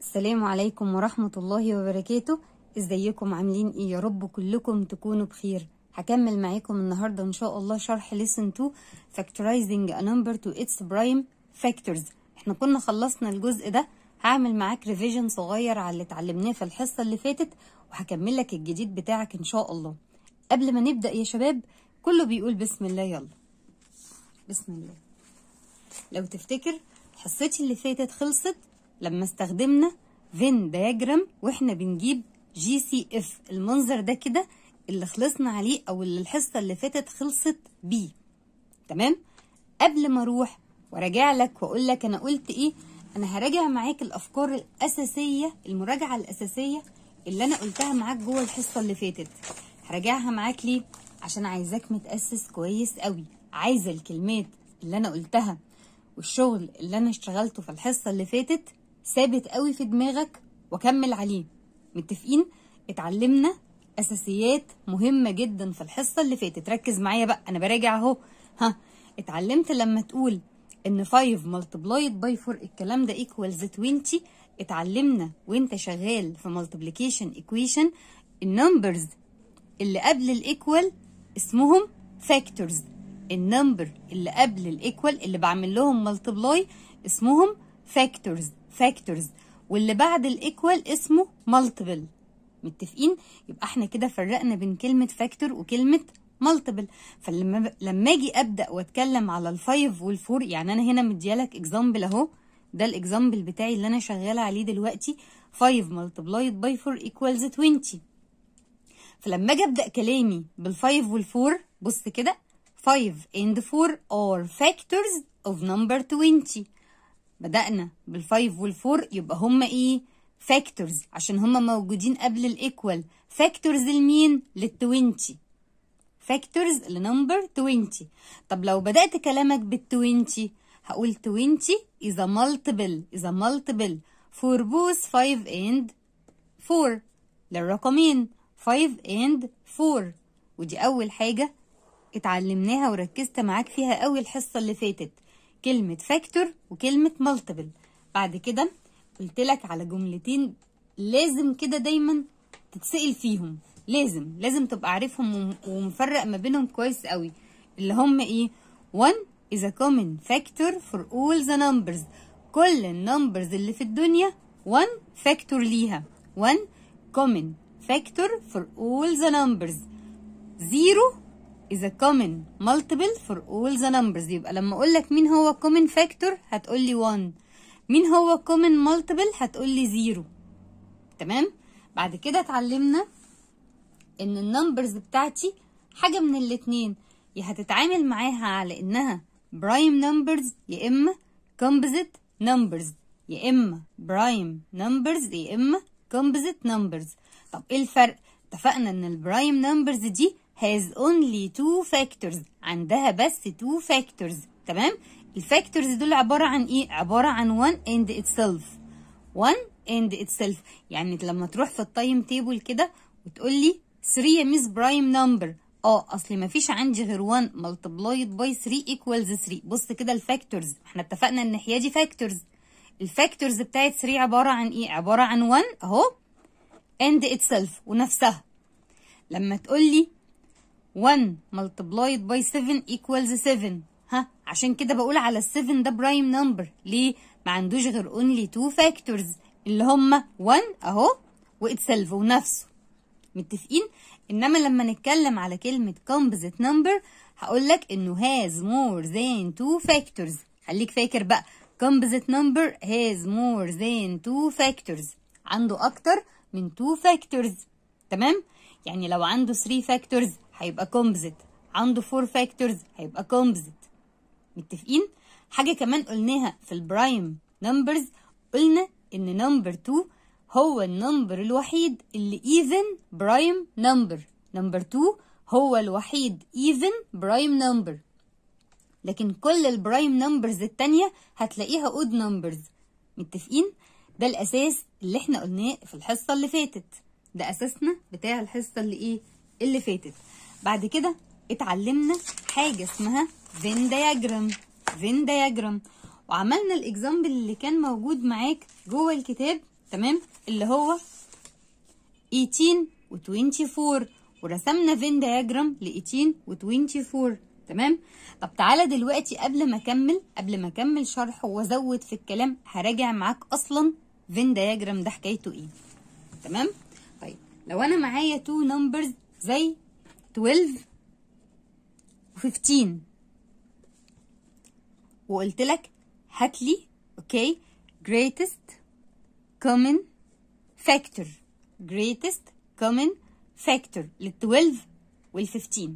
السلام عليكم ورحمة الله وبركاته ازيكم عاملين ايه يا رب كلكم تكونوا بخير هكمل معاكم النهاردة ان شاء الله شرح lesson 2 factorizing a number to its prime factors احنا كنا خلصنا الجزء ده هعمل معاك ريفيجن صغير على اللي اتعلمناه في الحصة اللي فاتت وهكمل لك الجديد بتاعك ان شاء الله قبل ما نبدأ يا شباب كله بيقول بسم الله يلا بسم الله لو تفتكر حصتي اللي فاتت خلصت لما استخدمنا فين دياجرام واحنا بنجيب جي سي اف المنظر ده كده اللي خلصنا عليه او اللي الحصه اللي فاتت خلصت بيه تمام قبل ما اروح وراجع لك واقول لك انا قلت ايه انا هراجع معاك الافكار الاساسيه المراجعه الاساسيه اللي انا قلتها معاك جوه الحصه اللي فاتت هراجعها معاك ليه عشان عايزاك متاسس كويس قوي عايزه الكلمات اللي انا قلتها والشغل اللي انا اشتغلته في الحصه اللي فاتت ثابت قوي في دماغك وكمل عليه متفقين اتعلمنا اساسيات مهمه جدا في الحصه اللي فاتت ركز معايا بقى انا براجع اهو ها اتعلمت لما تقول ان 5 ملتبلايد باي 4 الكلام ده ايكوالز 20 اتعلمنا وانت شغال في ملتبليكيشن ايكويشن النمبرز اللي قبل الايكوال اسمهم فاكتورز النمبر اللي قبل الايكوال اللي بعمل لهم ملتبلاي اسمهم فاكتورز فاكتورز واللي بعد الايكوال اسمه مالتيبل متفقين يبقى احنا كده فرقنا بين كلمه فاكتور وكلمه مالتيبل فلما لما اجي ابدا واتكلم على الفايف والفور يعني انا هنا مديالك اكزامبل اهو ده الاكزامبل بتاعي اللي انا شغاله عليه دلوقتي 5 ملتبلايد باي 4 ايكوالز 20 فلما اجي ابدا كلامي بالفايف والفور بص كده 5 and 4 are factors of number 20 بدأنا بالفايف والفور يبقى هما ايه فاكتورز عشان هما موجودين قبل الايكوال فاكتورز لمين لل20 فاكتورز لنمبر 20 طب لو بدأت كلامك بال20 هقول 20 is a multiple is a multiple for both 5 and 4 للرقمين 5 and 4 ودي أول حاجة اتعلمناها وركزت معاك فيها قوي الحصة اللي فاتت كلمة فاكتور وكلمة مالتيبل بعد كده قلت لك على جملتين لازم كده دايما تتسأل فيهم لازم لازم تبقى عارفهم ومفرق ما بينهم كويس قوي اللي هم ايه 1 is a common factor for all the numbers كل النمبرز اللي في الدنيا 1 فاكتور ليها 1 common factor for all the numbers 0 is a common multiple for all the numbers يبقى لما اقول لك مين هو common factor هتقول لي 1 مين هو common multiple هتقول لي 0 تمام بعد كده اتعلمنا ان النمبرز بتاعتي حاجه من الاتنين يا هتتعامل معاها على انها برايم نمبرز يا اما كومبوزيت نمبرز يا اما برايم نمبرز يا اما كومبوزيت نمبرز طب ايه الفرق اتفقنا ان البرايم نمبرز دي has only two factors عندها بس two factors تمام الفاكتورز دول عبارة عن ايه عبارة عن one and itself one and itself يعني لما تروح في التايم تيبل كده وتقول لي 3 يا ميس برايم نمبر اه اصل ما فيش عندي غير 1 ملتبلايد باي 3 ايكوالز 3 بص كده الفاكتورز احنا اتفقنا ان هي دي فاكتورز الفاكتورز بتاعت 3 عبارة عن ايه عبارة عن 1 اهو and itself ونفسها لما تقول لي 1 multiplied by 7 equals 7 ها عشان كده بقول على ال 7 ده برايم نمبر ليه ما عندوش غير only two factors اللي هما 1 اهو واتسلف ونفسه متفقين انما لما نتكلم على كلمة composite number هقول لك انه has more than two factors خليك فاكر بقى composite number has more than two factors عنده اكتر من two factors تمام يعني لو عنده 3 factors هيبقى كومبوزيت عنده 4 فاكتورز هيبقى كومبوزيت متفقين حاجه كمان قلناها في البرايم نمبرز قلنا ان نمبر 2 هو النمبر الوحيد اللي ايفن برايم نمبر نمبر 2 هو الوحيد ايفن برايم نمبر لكن كل البرايم نمبرز التانية هتلاقيها اود نمبرز متفقين ده الاساس اللي احنا قلناه في الحصه اللي فاتت ده اساسنا بتاع الحصه اللي ايه اللي فاتت بعد كده اتعلمنا حاجه اسمها فين دياجرام فين دياجرام وعملنا الاكزامبل اللي كان موجود معاك جوه الكتاب تمام اللي هو 18 و 24 ورسمنا فين دياجرام ل 18 و 24 تمام طب تعالى دلوقتي قبل ما اكمل قبل ما اكمل شرح وازود في الكلام هراجع معاك اصلا فين دياجرام ده حكايته ايه تمام طيب لو انا معايا تو نمبرز زي 12 و 15 وقلت لك هات لي اوكي greatest common factor greatest common factor لل 12 وال 15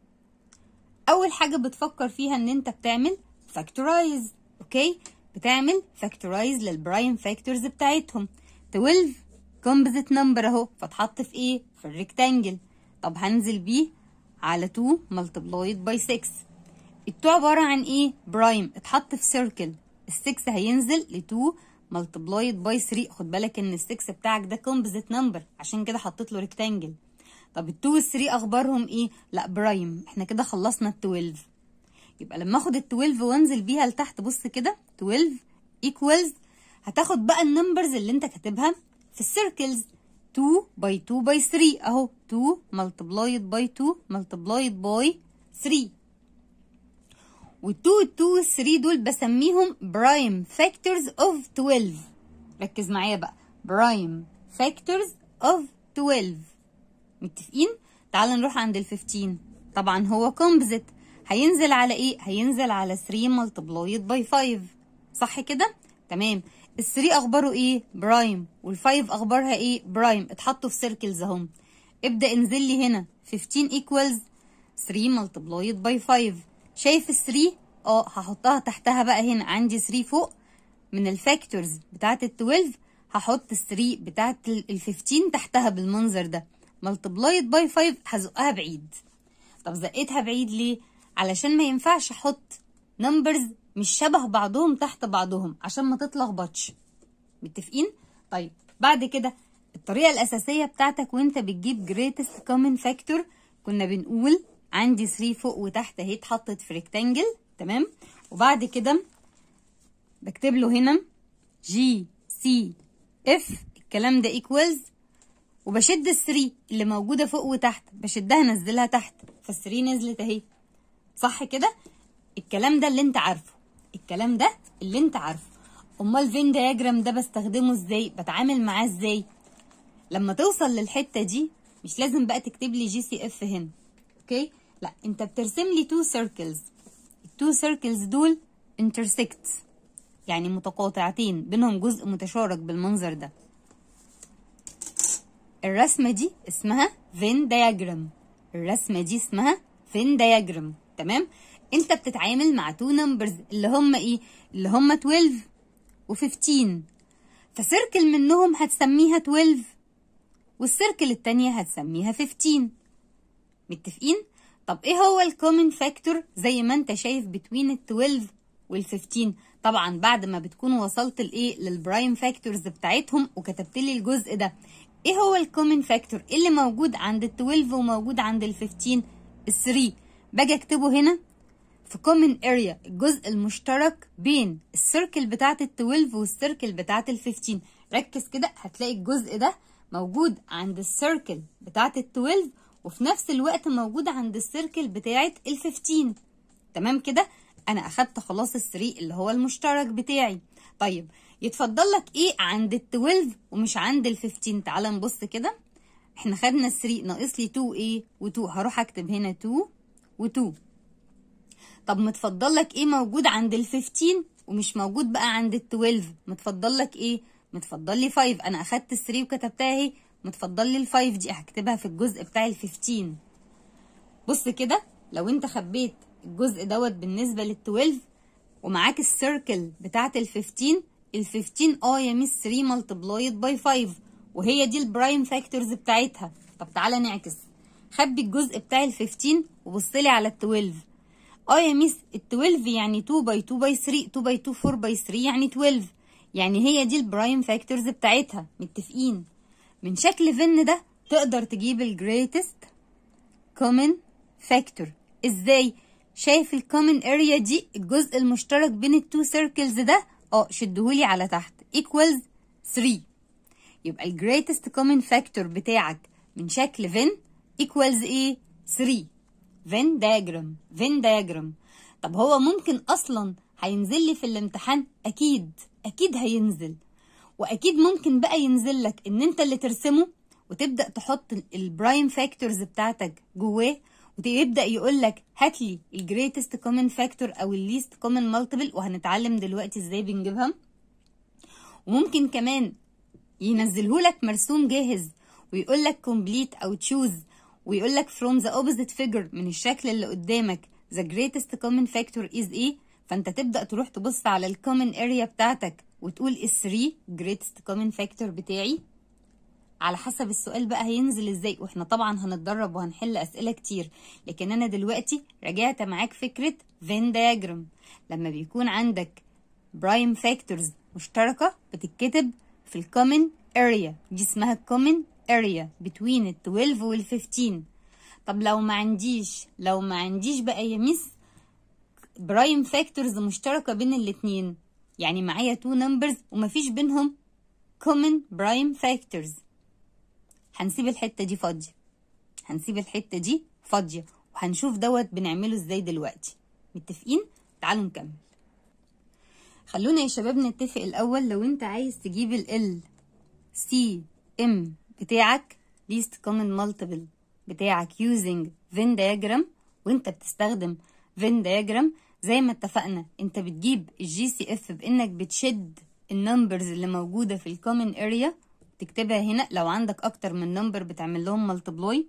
اول حاجه بتفكر فيها ان انت بتعمل factorize اوكي بتعمل factorize للبرايم فاكتورز بتاعتهم 12 composite number اهو فاتحط في ايه في الريكتانجل طب هنزل بيه على 2 multiplied by 6 التو عبارة عن ايه برايم اتحط في سيركل ال6 هينزل ل 2 multiplied by 3 خد بالك ان ال6 بتاعك ده composite number عشان كده حطيت له ريكتانجل طب ال2 وال3 اخبارهم ايه لا برايم احنا كده خلصنا ال12 يبقى لما اخد ال12 وانزل بيها لتحت بص كده 12 equals هتاخد بقى النمبرز اللي انت كاتبها في السيركلز 2 باي 2 باي 3 اهو 2 multiplied by 2 multiplied by 3 وال2 وال2 وال3 دول بسميهم برايم فاكتورز اوف 12 ركز معايا بقى برايم فاكتورز اوف 12 متفقين تعال نروح عند ال 15 طبعا هو كومبوزيت هينزل على ايه هينزل على 3 multiplied by 5 صح كده تمام ال 3 اخباره ايه برايم وال 5 اخبارها ايه برايم اتحطوا في سيركلز اهم ابدا انزل لي هنا 15 equals 3 multiplied by 5 شايف ال 3 اه هحطها تحتها بقى هنا عندي 3 فوق من الفاكتورز بتاعت ال 12 هحط ال 3 بتاعت ال 15 تحتها بالمنظر ده multiplied by 5 هزقها بعيد طب زقيتها بعيد ليه علشان ما ينفعش احط نمبرز مش شبه بعضهم تحت بعضهم عشان ما تتلخبطش متفقين طيب بعد كده الطريقه الاساسيه بتاعتك وانت بتجيب greatest common factor كنا بنقول عندي 3 فوق وتحت اهي اتحطت في ريكتانجل تمام وبعد كده بكتب له هنا جي سي اف الكلام ده ايكوالز وبشد الثري اللي موجوده فوق وتحت بشدها انزلها تحت فالثري نزلت اهي صح كده الكلام ده اللي انت عارفه الكلام ده اللي انت عارفه امال فين دياجرام ده بستخدمه ازاي بتعامل معاه ازاي لما توصل للحته دي مش لازم بقى تكتب لي جي سي اف هنا اوكي لا انت بترسم لي تو سيركلز التو سيركلز دول انترسكت يعني متقاطعتين بينهم جزء متشارك بالمنظر ده الرسمة دي اسمها فين دياجرام الرسمة دي اسمها فين دياجرام تمام انت بتتعامل مع تو نمبرز اللي هم ايه اللي هم 12 و15 فسيركل منهم هتسميها 12 والسيركل التانية هتسميها 15 متفقين طب ايه هو الكومن فاكتور زي ما انت شايف بتوين ال 12 وال 15 طبعا بعد ما بتكون وصلت لايه للبرايم فاكتورز بتاعتهم وكتبت لي الجزء ده ايه هو الكومن فاكتور اللي موجود عند ال 12 وموجود عند ال 15 ال 3 باجي اكتبه هنا في كومن اريا الجزء المشترك بين السيركل بتاعت ال 12 والسيركل بتاعت ال 15 ركز كده هتلاقي الجزء ده موجود عند السيركل بتاعت ال 12 وفي نفس الوقت موجود عند السيركل بتاعت ال 15 تمام كده انا اخدت خلاص ال 3 اللي هو المشترك بتاعي طيب يتفضل لك ايه عند ال 12 ومش عند ال 15 تعال نبص كده احنا خدنا ال 3 ناقص لي 2 ايه و2 هروح اكتب هنا 2 و2 طب متفضل لك ايه موجود عند ال 15 ومش موجود بقى عند ال 12 متفضل لك ايه متفضل لي 5 انا اخدت ال 3 وكتبتها اهي متفضل لي ال 5 دي هكتبها في الجزء بتاع ال 15 بص كده لو انت خبيت الجزء دوت بالنسبه لل 12 ومعاك السيركل بتاعت ال 15 ال 15 اه يا ميس 3 ملتبلايد باي 5 وهي دي البرايم فاكتورز بتاعتها طب تعالى نعكس خبي الجزء بتاع ال 15 وبص لي على ال 12 اه يا ميس ال 12 يعني 2 باي 2 باي 3 2 باي 2 4 باي 3 يعني 12 يعني هي دي البرايم فاكتورز بتاعتها متفقين من شكل فين ده تقدر تجيب الجريتست كومن فاكتور ازاي شايف الكومن اريا دي الجزء المشترك بين التو سيركلز ده اه شدهولي على تحت equals 3 يبقى ال greatest common factor بتاعك من شكل فين equals ايه 3 فين diagram فين diagram طب هو ممكن اصلا هينزل لي في الامتحان اكيد اكيد هينزل واكيد ممكن بقى ينزل لك ان انت اللي ترسمه وتبدا تحط البرايم فاكتورز بتاعتك جواه ويبدا يقول لك هات لي الجريتست كومن فاكتور او الليست كومن مالتيبل وهنتعلم دلوقتي ازاي بنجيبها وممكن كمان ينزله لك مرسوم جاهز ويقول لك كومبليت او تشوز ويقول لك from the opposite figure من الشكل اللي قدامك the greatest common factor is ايه فانت تبدا تروح تبص على الكومن اريا بتاعتك وتقول ال 3 greatest common factor بتاعي على حسب السؤال بقى هينزل ازاي واحنا طبعا هنتدرب وهنحل اسئله كتير لكن انا دلوقتي راجعت معاك فكره فين diagram لما بيكون عندك برايم فاكتورز مشتركه بتتكتب في الكومن اريا دي اسمها الكومن اريا between ال 12 وال 15 طب لو ما عنديش لو ما عنديش بقى يا ميس برايم فاكتورز مشتركه بين الاتنين يعني معايا تو نمبرز ومفيش بينهم common prime factors هنسيب الحته دي فاضيه هنسيب الحته دي فاضيه وهنشوف دوت بنعمله ازاي دلوقتي متفقين تعالوا نكمل خلونا يا شباب نتفق الاول لو انت عايز تجيب ال سي ام بتاعك least common multiple بتاعك using Venn diagram وانت بتستخدم Venn diagram زي ما اتفقنا انت بتجيب الجي سي اف بانك بتشد النمبرز اللي موجوده في الكومن اريا تكتبها هنا لو عندك اكتر من نمبر بتعمل لهم ملتبلاي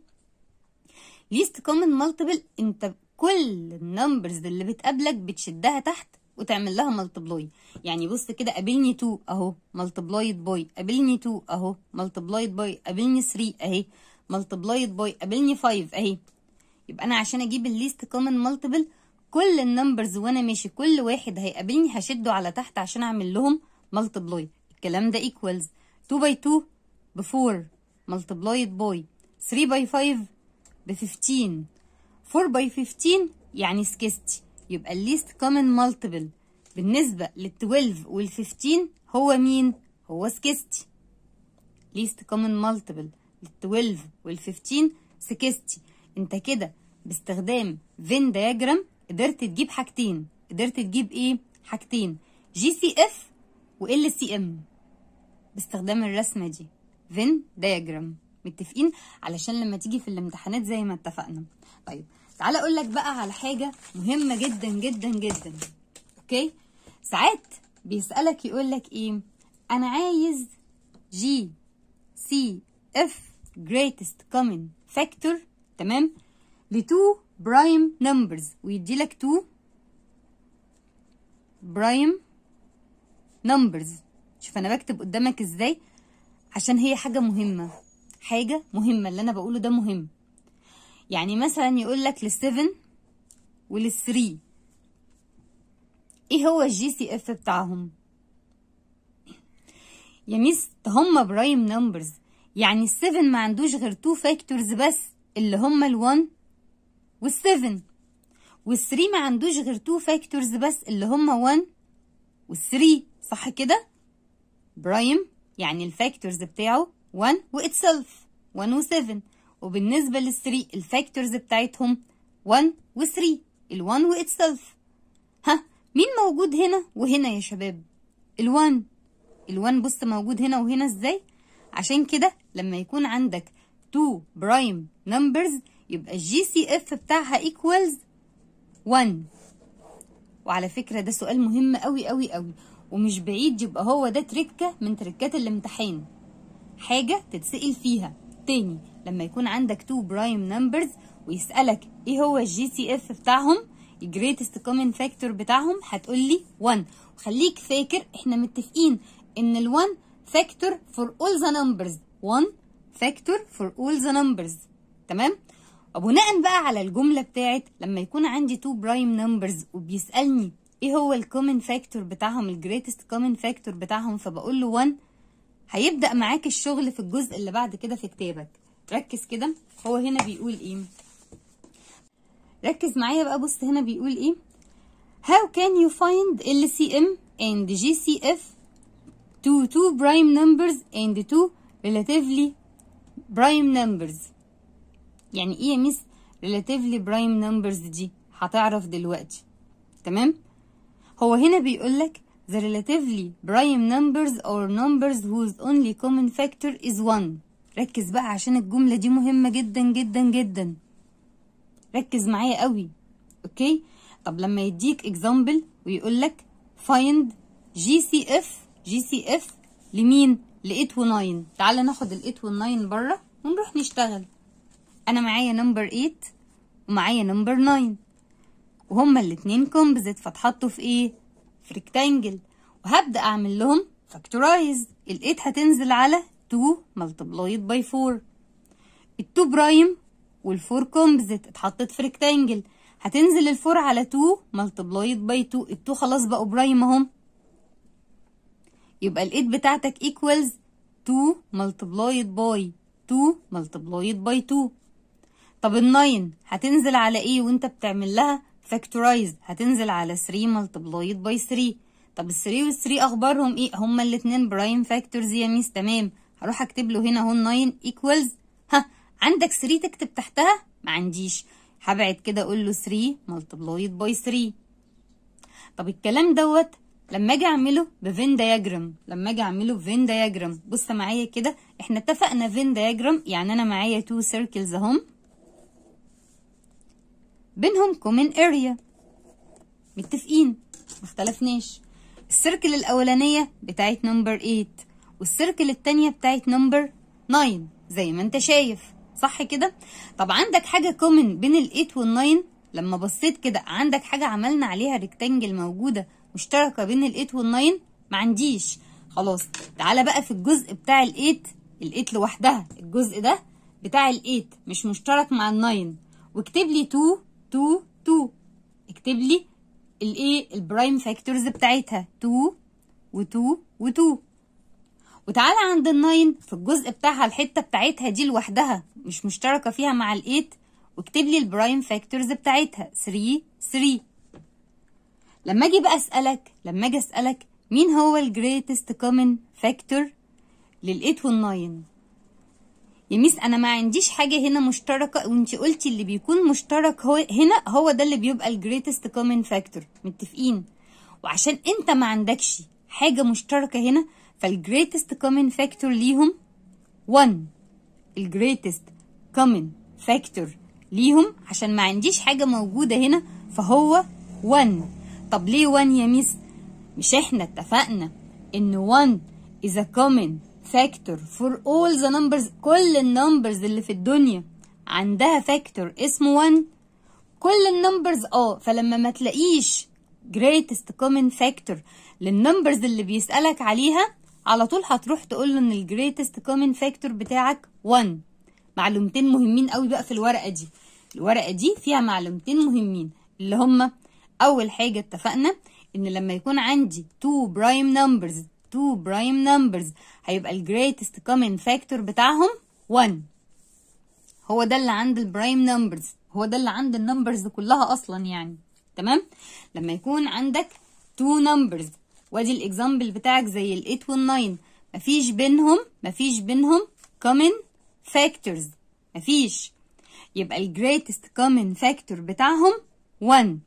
ليست كومن مالتيبل انت كل النمبرز اللي بتقابلك بتشدها تحت وتعمل لها ملتبلاي يعني بص كده قابلني 2 اهو ملتبلايد باي قابلني 2 اهو ملتبلايد باي قابلني 3 اهي ملتبلايد باي قابلني 5 اهي يبقى انا عشان اجيب الليست كومن مالتيبل كل النمبرز وانا ماشي كل واحد هيقابلني هشده على تحت عشان اعمل لهم ملتبلاي الكلام ده ايكوالز 2 باي 2 ب 4 ملتبلايد باي 3 باي 5 ب 15 4 باي 15 يعني 60 يبقى الليست كومن مالتيبل بالنسبة لل 12 وال 15 هو مين؟ هو 60 ليست كومن مالتيبل لل 12 وال 15 60 انت كده باستخدام فين دياجرام قدرت تجيب حاجتين قدرت تجيب ايه؟ حاجتين جي سي اف وال سي ام باستخدام الرسمة دي فين دياجرام متفقين علشان لما تيجي في الامتحانات زي ما اتفقنا طيب تعالى اقول لك بقى على حاجه مهمه جدا جدا جدا اوكي ساعات بيسالك يقول لك ايه انا عايز جي سي اف greatest common factor تمام لتو برايم نمبرز ويدي لك تو برايم نمبرز شوف انا بكتب قدامك ازاي عشان هي حاجه مهمه حاجه مهمه اللي انا بقوله ده مهم يعني مثلا يقول لك لل7 ولل3 ايه هو الجي سي اف بتاعهم يا ميس هم برايم نمبرز يعني ال7 ما عندوش غير تو فاكتورز بس اللي هم ال1 وال7 وال3 ما عندوش غير تو فاكتورز بس اللي هم 1 وال3 صح كده برايم يعني الفاكتورز بتاعه 1 واتسلف 1 و7 وبالنسبة للثري الفاكتورز بتاعتهم 1 و3 ال1 واتسلف ها مين موجود هنا وهنا يا شباب ال1 ال1 بص موجود هنا وهنا ازاي عشان كده لما يكون عندك 2 برايم نمبرز يبقى الجي سي اف بتاعها ايكوالز 1 وعلى فكرة ده سؤال مهم قوي قوي قوي ومش بعيد يبقى هو ده تركة من تركات الامتحان حاجة تتسأل فيها تاني لما يكون عندك تو برايم نمبرز ويسألك ايه هو الجي سي اف بتاعهم الجريتست كومن فاكتور بتاعهم هتقول لي 1 وخليك فاكر احنا متفقين ان ال1 فاكتور فور اول ذا نمبرز 1 فاكتور فور اول ذا نمبرز تمام وبناء بقى على الجملة بتاعت لما يكون عندي تو برايم نمبرز وبيسألني ايه هو الكومن فاكتور بتاعهم الجريتست كومن فاكتور بتاعهم فبقول له 1 هيبدأ معاك الشغل في الجزء اللي بعد كده في كتابك ركز كده هو هنا بيقول ايه ركز معايا بقى بص هنا بيقول ايه how can you find LCM and GCF to two prime numbers and two relatively prime numbers يعني ايه يا ميس relatively prime numbers دي هتعرف دلوقتي تمام هو هنا بيقولك the relatively prime numbers are numbers whose only common factor is 1 ركز بقى عشان الجملة دي مهمة جدا جدا جدا ركز معايا قوي اوكي طب لما يديك example ويقولك find GCF GCF لمين ل 8 و9 تعالى ناخد ال 8 وال 9 بره ونروح نشتغل انا معايا نمبر 8 ومعايا نمبر 9 وهما الاتنين كومبوزيت فاتحطوا في ايه في ريكتانجل وهبدا اعمل لهم فاكتورايز ال 8 هتنزل على 2 ملتبلايد باي 4 ال 2 برايم وال 4 كومبوزيت اتحطت في ريكتانجل هتنزل ال 4 على 2 ملتبلايد باي 2 ال 2 خلاص بقوا برايم اهم يبقى ال 8 بتاعتك equals 2 multiplied by 2 multiplied by 2 طب ال 9 هتنزل على ايه وانت بتعمل لها فاكتورايز هتنزل على 3 multiplied by 3 طب ال 3 وال 3 اخبارهم ايه هما الاتنين برايم فاكتورز يا ميس تمام هروح اكتب له هنا اهو 9 equals ها عندك 3 تكتب تحتها ما عنديش هبعد كده اقول له 3 multiplied by 3 طب الكلام دوت لما اجي اعمله بفين دياجرام لما اجي اعمله بفين دياجرام بص معايا كده احنا اتفقنا فين دياجرام يعني انا معايا تو سيركلز اهم بينهم كومن اريا متفقين ما اختلفناش السيركل الاولانيه بتاعت نمبر 8 والسيركل التانية بتاعت نمبر 9 زي ما انت شايف صح كده طب عندك حاجه كومن بين ال 8 وال 9 لما بصيت كده عندك حاجه عملنا عليها ريكتانجل موجوده مشتركه بين ال 8 وال 9 ما عنديش خلاص تعالى بقى في الجزء بتاع ال 8 ال 8 لوحدها الجزء ده بتاع ال 8 مش مشترك مع ال 9 واكتب لي 2 2 2 اكتب لي الايه البرايم فاكتورز بتاعتها 2 و2 و2 وتعالى عند ال 9 في الجزء بتاعها الحته بتاعتها دي لوحدها مش مشتركه فيها مع ال 8 واكتب لي البرايم فاكتورز بتاعتها 3 3 لما اجي بقى اسالك لما اجي اسالك مين هو الجريتست كومن فاكتور لل 8 وال 9 يا ميس انا ما عنديش حاجه هنا مشتركه وانت قلتي اللي بيكون مشترك هو هنا هو ده اللي بيبقى الجريتست كومن فاكتور متفقين وعشان انت ما عندكش حاجه مشتركه هنا فالجريتست كومن فاكتور ليهم 1 الجريتست كومن فاكتور ليهم عشان ما عنديش حاجه موجوده هنا فهو 1 طب ليه 1 يا ميس مش احنا اتفقنا ان 1 is a common factor for all the numbers كل النمبرز اللي في الدنيا عندها فاكتور اسمه 1 كل النمبرز اه فلما ما تلاقيش greatest common factor للنمبرز اللي بيسألك عليها على طول هتروح تقول له ان الجريتست كومن فاكتور بتاعك 1 معلومتين مهمين قوي بقى في الورقه دي الورقه دي فيها معلومتين مهمين اللي هما اول حاجه اتفقنا ان لما يكون عندي 2 برايم نمبرز 2 برايم نمبرز هيبقى الجريتست كومن فاكتور بتاعهم 1 هو ده اللي عند البرايم نمبرز هو ده اللي عند النمبرز كلها اصلا يعني تمام لما يكون عندك 2 نمبرز وادي الاكزامبل بتاعك زي ال 8 وال 9 مفيش بينهم مفيش بينهم common factors مفيش يبقى الجريتست common factor بتاعهم 1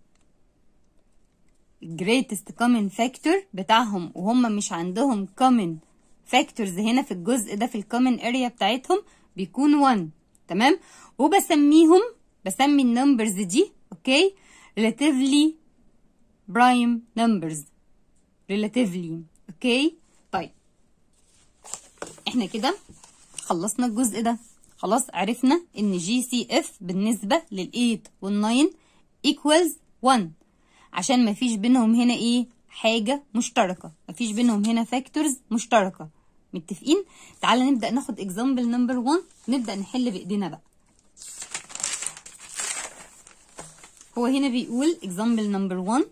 الجريتست common factor بتاعهم وهم مش عندهم common factors هنا في الجزء ده في الكومن اريا بتاعتهم بيكون 1 تمام وبسميهم بسمي النمبرز دي اوكي relatively prime numbers relatively اوكي طيب احنا كده خلصنا الجزء ده خلاص عرفنا ان جي سي اف بالنسبه لل 8 وال 9 equals 1 عشان مفيش بينهم هنا ايه حاجه مشتركه مفيش بينهم هنا فاكتورز مشتركه متفقين تعالى نبدا ناخد اكزامبل نمبر 1 نبدا نحل بايدينا بقى هو هنا بيقول example number 1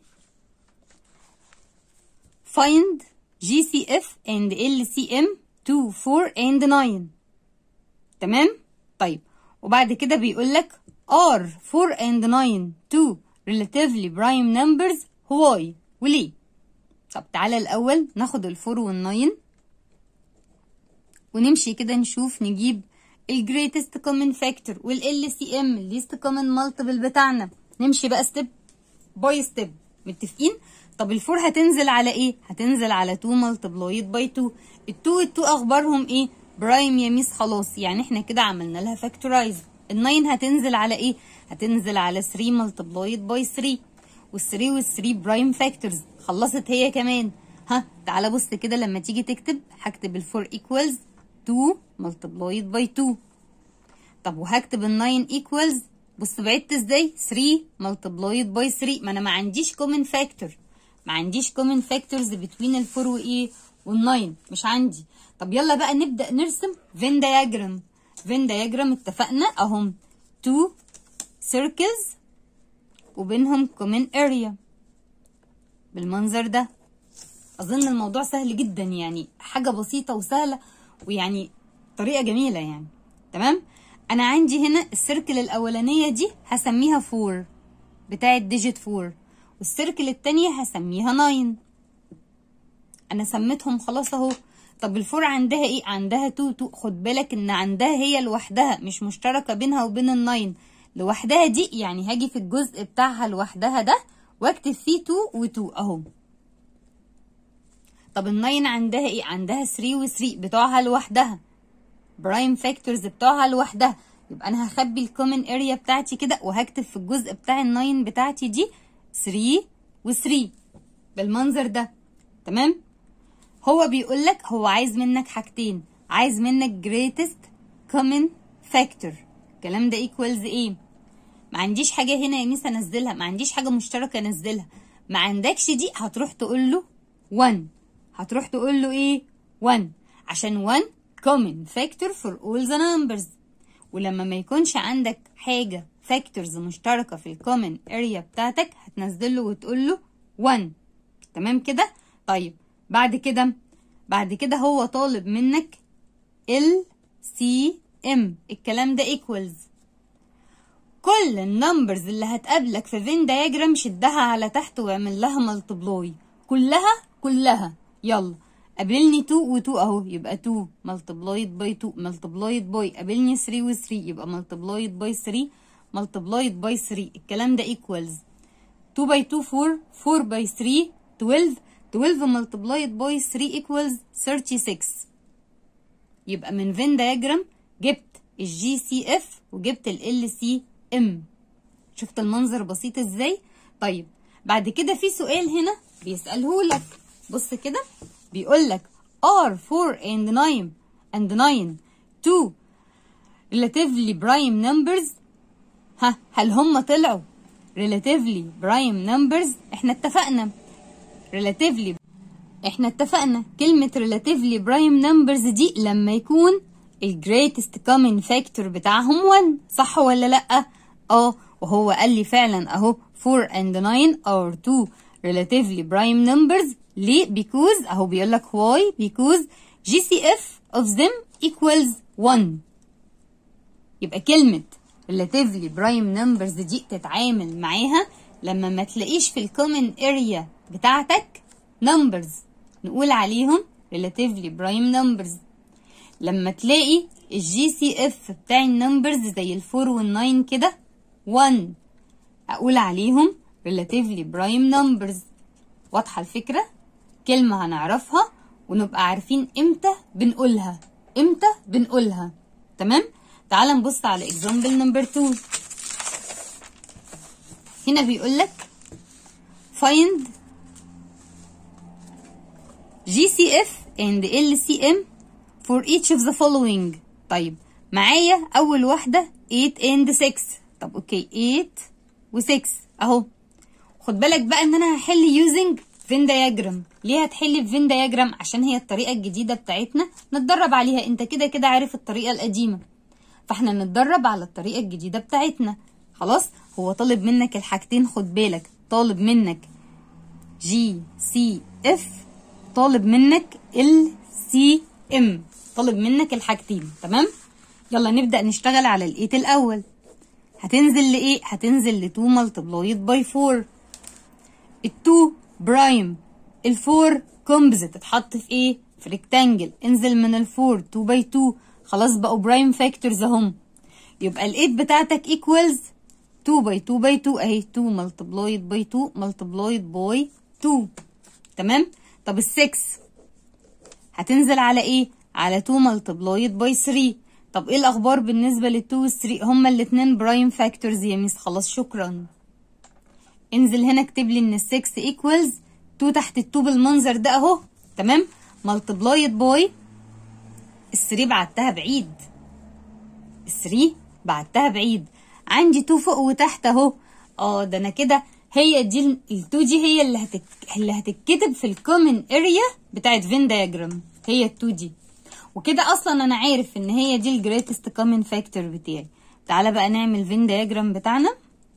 find GCF and LCM 2 4 and 9 تمام طيب وبعد كده بيقول لك are 4 and 9 two relatively prime numbers why وليه طب تعالى الاول ناخد ال 4 وال 9 ونمشي كده نشوف نجيب الجريتست كومن فاكتور والال سي ام الليست كومن مالتيبل بتاعنا نمشي بقى ستيب باي ستيب متفقين طب الفور هتنزل على ايه هتنزل على 2 ملتبلايد باي 2 ال2 وال2 اخبارهم ايه برايم يا ميس خلاص يعني احنا كده عملنا لها فاكتورايز ال9 هتنزل على ايه هتنزل على 3 ملتبلايد باي 3 وال3 وال3 برايم فاكتورز خلصت هي كمان ها تعالى بص كده لما تيجي تكتب هكتب ال4 equals 2 multiplied by 2 طب وهكتب ال9 equals بص بعدت ازاي 3 multiplied by 3 ما انا ما عنديش common factor ما عنديش common factors between ال4 وايه وال9 مش عندي طب يلا بقى نبدا نرسم Venn diagram Venn diagram اتفقنا اهم 2 circles وبينهم common area بالمنظر ده اظن الموضوع سهل جدا يعني حاجه بسيطه وسهله ويعني طريقه جميله يعني تمام انا عندي هنا السيركل الاولانيه دي هسميها فور بتاعه ديجيت فور والسيركل التانية هسميها ناين انا سميتهم خلاص اهو طب الفور عندها ايه عندها تو تو خد بالك ان عندها هي لوحدها مش مشتركه بينها وبين الناين لوحدها دي يعني هاجي في الجزء بتاعها لوحدها ده واكتب فيه 2 و2 اهو طب الناين عندها ايه عندها 3 و3 بتوعها لوحدها برايم فاكتورز بتوعها لوحدها يبقى انا هخبي الكومن اريا بتاعتي كده وهكتب في الجزء بتاع الناين بتاعتي دي 3 و3 بالمنظر ده تمام هو بيقول لك هو عايز منك حاجتين عايز منك greatest common factor الكلام ده equals ايه ما عنديش حاجه هنا يا ميس انزلها ما عنديش حاجه مشتركه انزلها ما عندكش دي هتروح تقول له 1 هتروح تقول له ايه 1 عشان 1 common factor for all the numbers ولما ما يكونش عندك حاجه factors مشتركه في الكومن اريا بتاعتك هتنزل له وتقول له 1 تمام كده طيب بعد كده بعد كده هو طالب منك ال سي ام الكلام ده equals كل النمبرز اللي هتقابلك في فين دايجرام شدها على تحت واعمل لها ملتبلاي كلها كلها يلا قابلني 2 و2 اهو يبقى 2 ملتبلايد باي 2 ملتبلايد باي قابلني 3 و3 يبقى ملتبلايد باي 3 ملتبلايد باي 3 الكلام ده equals 2 باي 2 4 4 باي 3 12 12 ملتبلايد باي 3 equals 36 يبقى من فين دايجرام جبت الجي سي اف وجبت ال سي ام شفت المنظر بسيط ازاي طيب بعد كده في سؤال هنا بيسأله لك بص كده بيقول لك are 4 and 9 and 9 two relatively prime numbers ها هل هم طلعوا relatively prime numbers احنا اتفقنا relatively احنا اتفقنا كلمة relatively prime numbers دي لما يكون ال greatest common factor بتاعهم 1 صح ولا لأ؟ اه وهو قال لي فعلا اهو 4 and 9 are two relatively prime numbers ليه؟ because اهو بيقول لك why because GCF of them equals 1 يبقى كلمة relatively prime numbers دي تتعامل معاها لما ما تلاقيش في الكومن اريا بتاعتك numbers نقول عليهم relatively prime numbers لما تلاقي الجي سي اف بتاع النمبرز زي الفور والناين كده 1 اقول عليهم relatively prime numbers واضحة الفكرة كلمة هنعرفها ونبقى عارفين امتى بنقولها امتى بنقولها تمام تعال نبص على example number 2 هنا بيقول لك find GCF and LCM for each of the following طيب معايا أول واحدة 8 and 6 طب أوكي 8 و6 أهو خد بالك بقى إن أنا هحل using فين دياجرام ليه هتحل بفين دياجرام عشان هي الطريقة الجديدة بتاعتنا نتدرب عليها أنت كده كده عارف الطريقة القديمة فاحنا نتدرب على الطريقة الجديدة بتاعتنا خلاص هو طالب منك الحاجتين خد بالك طالب منك جي سي اف طالب منك ال سي ام طالب منك الحاجتين تمام يلا نبدأ نشتغل على الايت الأول هتنزل لإيه؟ هتنزل ل 2 ملتبلايد باي 4 ال 2 برايم ال 4 كومبوزيت تتحط في إيه؟ في ريكتانجل انزل من الفور 2 باي 2 خلاص بقوا برايم فاكتورز اهم يبقى ال 8 بتاعتك equals 2 باي 2 باي 2 اهي 2 multiplied باي 2 multiplied باي 2 تمام طب ال 6 هتنزل على ايه على 2 multiplied باي 3 طب ايه الاخبار بالنسبه لل 2 وال 3 هما الاثنين برايم فاكتورز يا ميس خلاص شكرا انزل هنا اكتب لي ان ال 6 equals 2 تحت ال 2 بالمنظر ده اهو تمام multiplied باي ال 3 بعتها بعيد ال 3 بعتها بعيد عندي 2 فوق وتحت اهو اه ده انا كده هي دي ال 2 دي هي اللي هتك... اللي هتتكتب في الكومن اريا بتاعت فين دايجرام هي ال 2 دي وكده اصلا انا عارف ان هي دي الجريتست كومن فاكتور بتاعي تعالى بقى نعمل فين دايجرام بتاعنا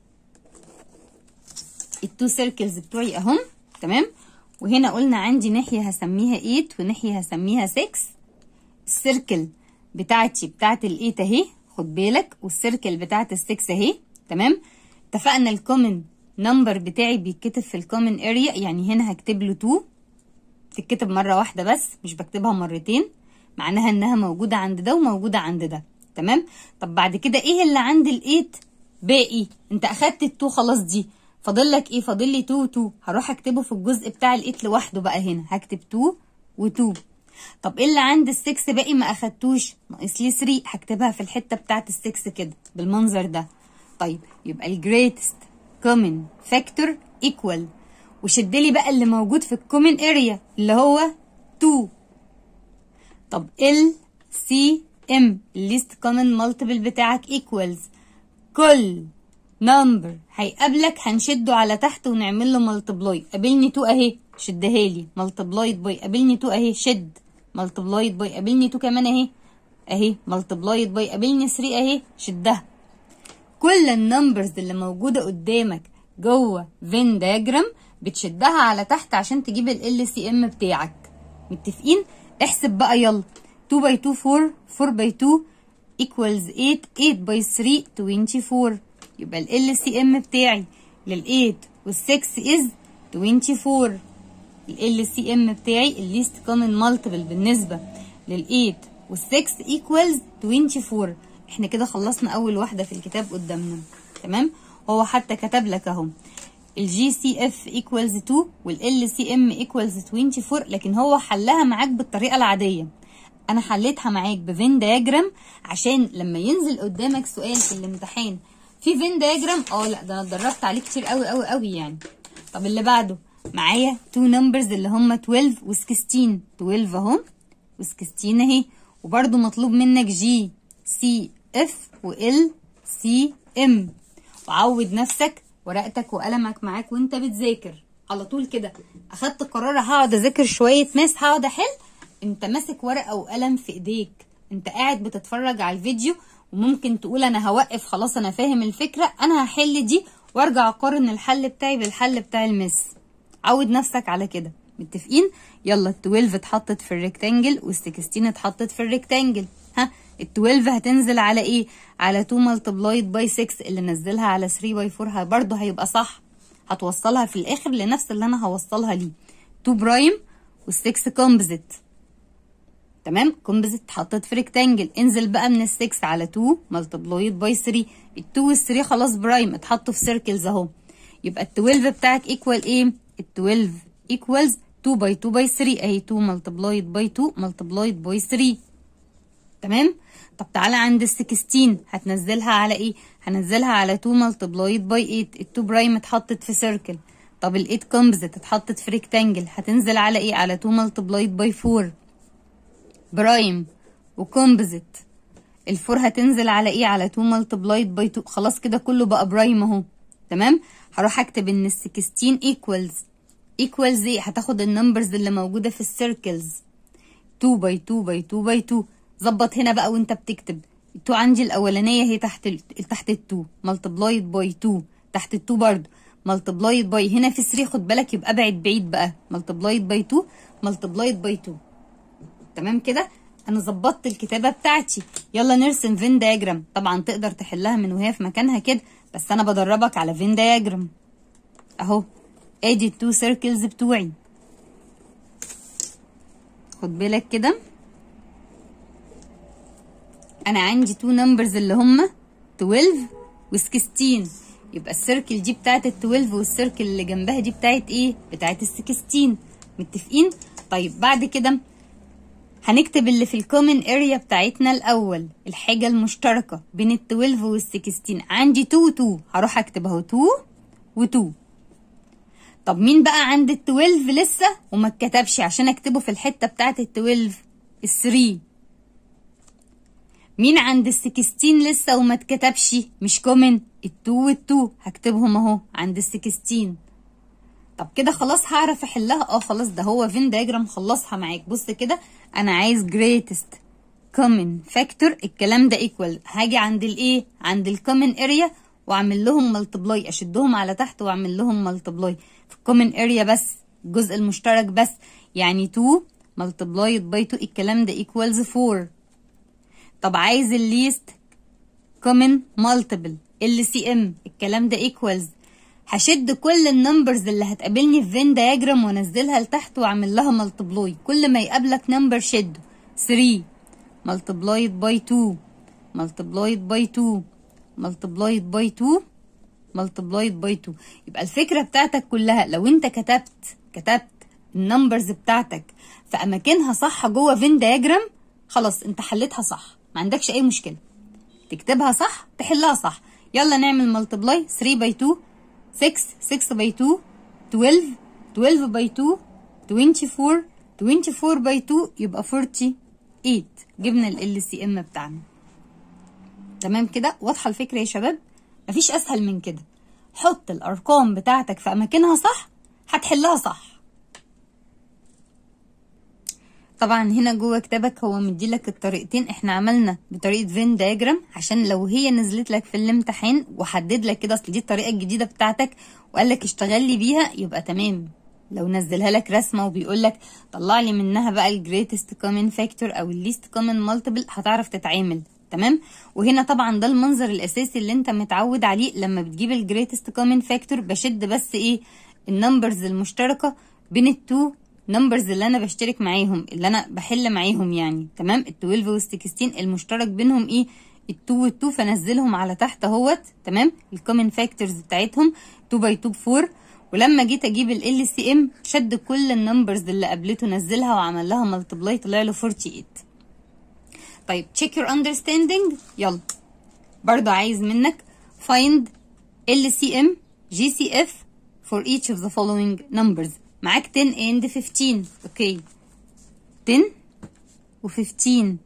التو سيركلز بتوعي اهم تمام وهنا قلنا عندي ناحيه هسميها 8 وناحيه هسميها 6 السيركل بتاعتي بتاعت ال 8 اهي خد بالك والسيركل بتاعت ال 6 اهي تمام اتفقنا الكومن نمبر بتاعي بيتكتب في الكومن اريا يعني هنا هكتب له 2 تتكتب مره واحده بس مش بكتبها مرتين معناها انها موجوده عند ده وموجوده عند ده تمام طب بعد كده ايه اللي عند ال 8 باقي انت اخدت ال 2 خلاص دي فاضل لك ايه فاضل لي 2 و2 هروح اكتبه في الجزء بتاع ال 8 لوحده بقى هنا هكتب 2 و2 طب ايه اللي عند ال 6 باقي ما اخدتوش ناقص لي 3 هكتبها في الحته بتاعت ال 6 كده بالمنظر ده طيب يبقى الجريتست كومن فاكتور ايكوال وشد لي بقى اللي موجود في الكومن اريا اللي هو 2 طب ال سي ام الليست كومن مالتيبل بتاعك ايكوالز كل نمبر هيقابلك هنشده على تحت ونعمل له ملتبلاي قابلني 2 اهي شدها لي ملتبلايد باي قابلني 2 اهي شد ملتبلايد باي قابلني 2 كمان اهي اهي ملتبلايد باي قابلني 3 اهي شدها كل النمبرز اللي موجوده قدامك جوه فين دايجرام بتشدها على تحت عشان تجيب ال سي ام بتاعك متفقين احسب بقى يلا 2 باي 2 4 4 باي 2 equals 8 8 باي 3 24 يبقى ال سي ام بتاعي لل 8 وال 6 is 24 ال سي ام بتاعي الليست كومن مالتيبل بالنسبه لل 8 وال 6 equals 24 احنا كده خلصنا اول واحده في الكتاب قدامنا تمام هو حتى كتب لك اهو الجي سي اف equals 2 والال سي ام equals 24 لكن هو حلها معاك بالطريقه العاديه انا حليتها معاك بفين دياجرام عشان لما ينزل قدامك سؤال في الامتحان في فين دياجرام اه لا ده انا اتدربت عليه كتير قوي قوي قوي يعني طب اللي بعده معايا تو نمبرز اللي هم 12 و16 12 اهو و16 اهي وبرده مطلوب منك جي سي اف وال سي ام وعود نفسك ورقتك وقلمك معاك وانت بتذاكر على طول كده اخدت قرار هقعد اذاكر شويه ماس هقعد احل انت ماسك ورقه وقلم في ايديك انت قاعد بتتفرج على الفيديو وممكن تقول انا هوقف خلاص انا فاهم الفكره انا هحل دي وارجع اقارن الحل بتاعي بالحل بتاع المس عود نفسك على كده متفقين يلا ال 12 اتحطت في الريكتانجل وال 16 اتحطت في الريكتانجل ها ال 12 هتنزل على ايه على 2 ملتبلايد باي 6 اللي نزلها على 3 باي 4 برضه هيبقى صح هتوصلها في الاخر لنفس اللي انا هوصلها ليه 2 برايم وال6 كومبوزيت تمام كومبوزيت اتحطت في ريكتانجل انزل بقى من ال6 على 2 ملتبلايد باي 3 ال2 وال3 خلاص برايم اتحطوا في سيركلز اهو يبقى ال12 بتاعك ايكوال ايه ال12 ايكوالز 2 باي 2 باي 3 اهي 2 ملتبلايد باي 2 ملتبلايد باي 3 تمام طب تعالى عند ال 16 هتنزلها على ايه هنزلها على 2 ملتبلايد باي 8 ال 2 برايم اتحطت في سيركل طب ال 8 كومبوزيت اتحطت في ريكتانجل هتنزل على ايه على 2 ملتبلايد باي 4 برايم وكومبوزيت الفور هتنزل على ايه على 2 ملتبلايد باي 2 خلاص كده كله بقى برايم اهو تمام هروح اكتب ان ال 16 ايكوالز ايكوالز ايه هتاخد النمبرز اللي موجوده في السيركلز 2 باي 2 باي 2 باي 2 ظبط هنا بقى وانت بتكتب ال 2 عندي الاولانيه هي تحت ال تحت ال 2 ملتبلايد باي 2 تحت ال 2 برضه ملتبلايد باي هنا في 3 خد بالك يبقى ابعد بعيد بقى ملتبلايد باي 2 ملتبلايد باي 2 تمام كده انا ظبطت الكتابه بتاعتي يلا نرسم فين دياجرام طبعا تقدر تحلها من وهي في مكانها كده بس انا بدربك على فين دياجرام اهو ادي التو سيركلز بتوعي خد بالك كده انا عندي تو نمبرز اللي هما 12 و 16 يبقى السيركل دي بتاعت ال 12 والسيركل اللي جنبها دي بتاعت ايه بتاعت ال 16 متفقين طيب بعد كده هنكتب اللي في الكومن اريا بتاعتنا الاول الحاجه المشتركه بين ال 12 وال 16 عندي 2 و 2 هروح اكتب اهو 2 و 2 طب مين بقى عند ال 12 لسه وما اتكتبش عشان اكتبه في الحته بتاعت ال 12 ال 3 مين عند ال 16 لسه وما اتكتبش مش كومن ال 2 وال 2 هكتبهم اهو عند ال 16 طب كده خلاص هعرف احلها اه خلاص ده هو فين دايجرام خلصها معاك بص كده انا عايز greatest common factor الكلام ده equal هاجي عند الايه عند الكومن اريا واعمل لهم ملتبلاي اشدهم على تحت واعمل لهم ملتبلاي في الكومن اريا بس الجزء المشترك بس يعني 2 multiplied by 2 الكلام ده equals 4 طب عايز الليست common multiple LCM الكلام ده equals هشد كل النمبرز اللي هتقابلني في فين دياجرام وانزلها لتحت واعمل لها ملتبلاي كل ما يقابلك نمبر شده 3 multiplied by 2 multiplied by 2 multiplied by 2 multiplied by 2 يبقى الفكرة بتاعتك كلها لو انت كتبت كتبت النمبرز بتاعتك في اماكنها صح جوه فين دياجرام خلاص انت حليتها صح ما عندكش اي مشكلة تكتبها صح تحلها صح يلا نعمل ملتبلاي 3 باي 2 6 6 باي 2 12 12 باي 2 24 24 باي 2 يبقى 48 جبنا ال سي ام بتاعنا تمام كده واضحه الفكره يا شباب مفيش اسهل من كده حط الارقام بتاعتك في اماكنها صح هتحلها صح طبعا هنا جوه كتابك هو مديلك الطريقتين احنا عملنا بطريقه فين دايجرام عشان لو هي نزلت لك في الامتحان وحدد لك كده اصل دي الطريقه الجديده بتاعتك وقال لك اشتغل لي بيها يبقى تمام لو نزلها لك رسمه وبيقول لك طلع لي منها بقى الجريتست كومن فاكتور او الليست كومن مالتيبل هتعرف تتعامل تمام وهنا طبعا ده المنظر الاساسي اللي انت متعود عليه لما بتجيب الجريتست كومن فاكتور بشد بس ايه النمبرز المشتركه بين التو نمبرز اللي انا بشترك معاهم اللي انا بحل معاهم يعني تمام ال 12 وال 16 المشترك بينهم ايه ال 2 وال 2 فنزلهم على تحت اهوت تمام الكومن فاكتورز بتاعتهم 2 باي 2 ب 4 ولما جيت اجيب ال سي ام شد كل النمبرز اللي قابلته نزلها وعمل لها ملتبلاي طلع له 48 طيب check your understanding يلا برضو عايز منك find LCM GCF for each of the following numbers معاك 10 and 15 اوكي 10 و 15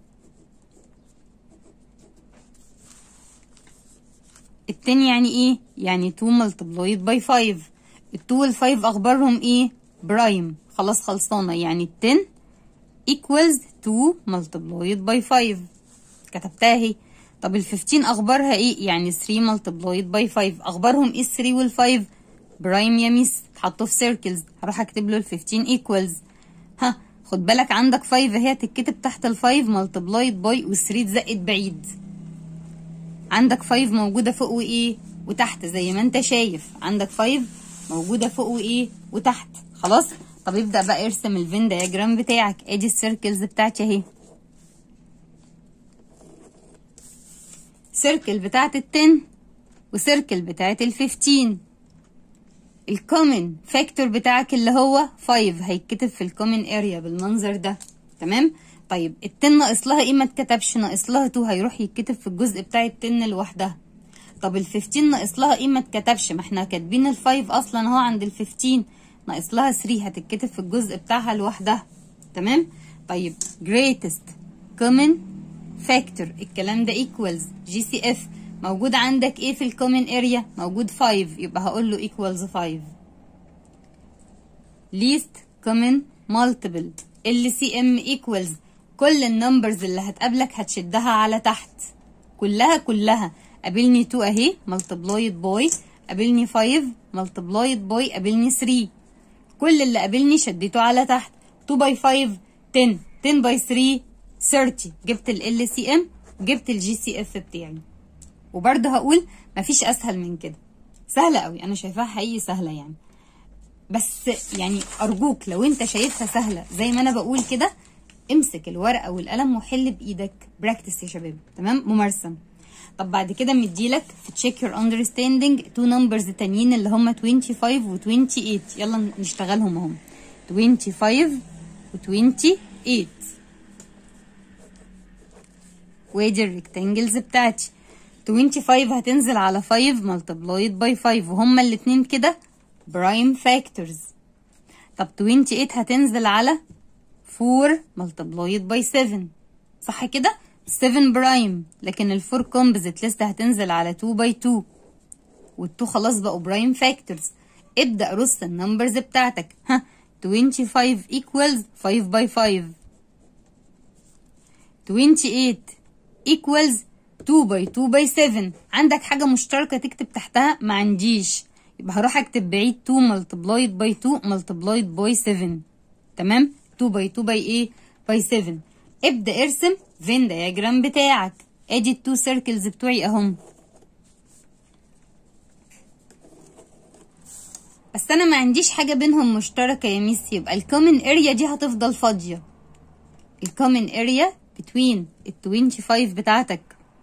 ال 10 يعني ايه يعني 2 multiplied by 5 ال 2 وال 5 اخبارهم ايه برايم خلاص خلصانه يعني ال 10 equals 2 multiplied by 5 كتبتها اهي طب ال 15 اخبارها ايه يعني 3 multiplied by 5 اخبارهم ايه ال 3 وال 5 برايم يا ميس اتحطوا في سيركلز هروح اكتب له ال 15 ايكوالز ها خد بالك عندك 5 اهي هتتكتب تحت ال 5 ملتبلايد باي وال 3 اتزقت بعيد عندك 5 موجوده فوق وايه وتحت زي ما انت شايف عندك 5 موجوده فوق وايه وتحت خلاص طب ابدا بقى ارسم الفين دياجرام بتاعك ادي السيركلز بتاعتي اهي سيركل بتاعت ال 10 وسيركل بتاعت ال 15 الكومن فاكتور بتاعك اللي هو 5 هيتكتب في الكومن اريا بالمنظر ده تمام طيب ال 10 ناقص لها ايه ما اتكتبش ناقص لها 2 هيروح يتكتب في الجزء بتاع ال 10 لوحدها طب ال 15 ناقص لها ايه ما اتكتبش ما احنا كاتبين ال 5 اصلا اهو عند ال 15 ناقص لها 3 هتتكتب في الجزء بتاعها لوحدها تمام طيب greatest common factor الكلام ده equals GCF موجود عندك ايه في الكومن اريا موجود 5 يبقى هقول له equals 5 least common multiple LCM equals كل النمبرز اللي هتقابلك هتشدها على تحت كلها كلها قابلني 2 اهي multiplied by قابلني 5 multiplied by قابلني 3 كل اللي قابلني شديته على تحت 2 by 5 10 10 by 3 30 جبت ال LCM جبت الجي سي اف بتاعي وبرضه هقول مفيش اسهل من كده سهله قوي انا شايفاها حقيقي سهله يعني بس يعني ارجوك لو انت شايفها سهله زي ما انا بقول كده امسك الورقه والقلم وحل بايدك براكتس يا شباب تمام ممارسه طب بعد كده مديلك في تشيك يور اندرستاندينج تو نمبرز تانيين اللي هم 25 و 28 يلا نشتغلهم اهم 25 و 28 وادي الريكتانجلز بتاعتي 25 هتنزل على 5 ملتبلايد باي 5 وهما الاتنين كده برايم فاكتورز طب 28 هتنزل على 4 ملتبلايد باي 7 صح كده 7 برايم لكن الفور كومبوزيت لسه هتنزل على 2 باي 2 وال2 خلاص بقوا برايم فاكتورز ابدأ رص النمبرز بتاعتك ها 25 equals 5 باي 5 28 equals 2 باي 2 باي 7 عندك حاجة مشتركة تكتب تحتها ما عنديش يبقى هروح اكتب بعيد 2 ملتبلايد باي 2 ملتبلايد باي 7 تمام 2 باي 2 باي ايه باي 7 ابدأ ارسم فين دياجرام بتاعك ادي التو سيركلز بتوعي اهم بس انا ما عنديش حاجة بينهم مشتركة يا ميس يبقى الكومن اريا دي هتفضل فاضية الكومن اريا between ال 25 بتاعتك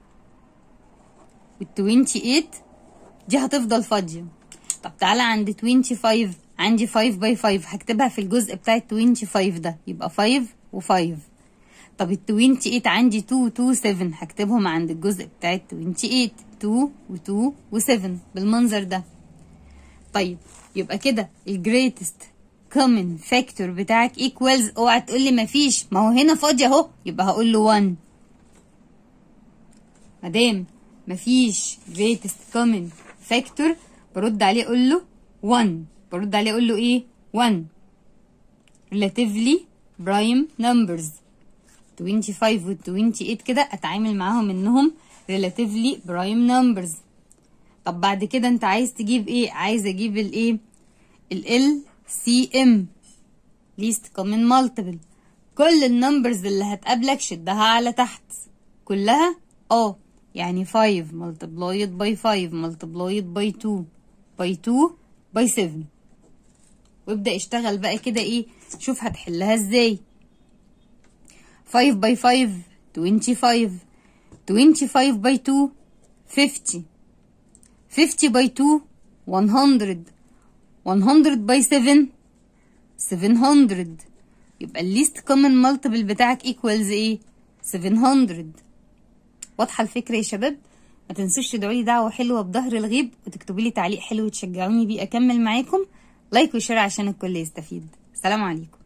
وال 28 دي هتفضل فاضية طب تعالى عند 25 عندي 5 باي 5 هكتبها في الجزء بتاع ال 25 ده يبقى 5 و5 طب ال 28 عندي 2 و 2 7 هكتبهم عند الجزء بتاع ال 28 2 و 2 و 7 بالمنظر ده طيب يبقى كده الجريتست common factor بتاعك equals اوعى تقول لي مفيش ما هو هنا فاضي اهو يبقى هقول له 1 مادام مفيش greatest common factor برد عليه اقول له 1 برد عليه اقول له ايه 1 relatively prime numbers 25 وال 28 كده اتعامل معاهم انهم relatively prime numbers طب بعد كده انت عايز تجيب ايه عايز اجيب الايه ال LCM least common multiple كل النمبرز اللي هتقابلك شدها على تحت كلها اه يعني 5 multiplied by 5 multiplied by 2 by 2 by 7 وابدأ اشتغل بقى كده ايه شوف هتحلها ازاي 5 by 5 25 25 by 2 50 50 by 2 100 100 by 7 700 يبقى الليست كومن مالتيبل بتاعك ايكوالز ايه 700 واضحه الفكره يا شباب ما تنسوش تدعوا لي دعوه حلوه بظهر الغيب وتكتبوا لي تعليق حلو وتشجعوني بيه اكمل معاكم لايك وشير عشان الكل يستفيد سلام عليكم